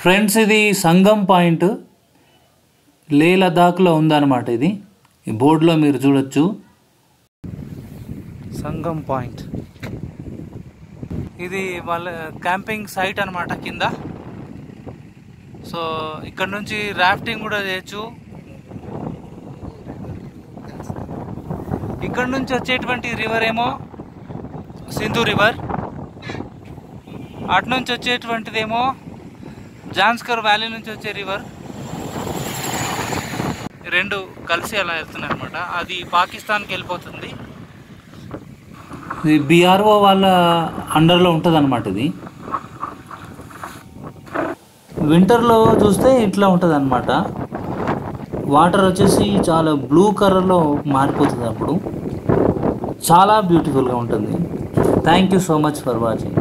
friends ఇది సంగం point లే లదాఖ్లో ఉందన్నమాట ఇది ఈ బోర్డులో మీరు చూడొచ్చు సంగం పాయింట్ ఇది వాళ్ళ క్యాంపింగ్ సైట్ అన్నమాట కింద సో ఇక్కడ నుంచి రాఫ్టింగ్ కూడా చేయొచ్చు ఇక్కడ నుంచి వచ్చేటువంటి రివర్ ఏమో సింధు రివర్ అటు నుంచి వచ్చేటువంటిదేమో జాన్స్కర్ వ్యాలీ నుంచి వచ్చే రివర్ రెండు కలిసి అలా వెళ్తున్నాయి అనమాట అది పాకిస్తాన్కి వెళ్ళిపోతుంది ఇది బీఆర్ఓ వాళ్ళ అండర్లో ఉంటుంది అనమాట ఇది వింటర్లో చూస్తే ఇట్లా ఉంటుంది అనమాట వాటర్ వచ్చేసి చాలా బ్లూ కలర్లో మారిపోతుంది అప్పుడు చాలా బ్యూటిఫుల్గా ఉంటుంది thank you so much for watching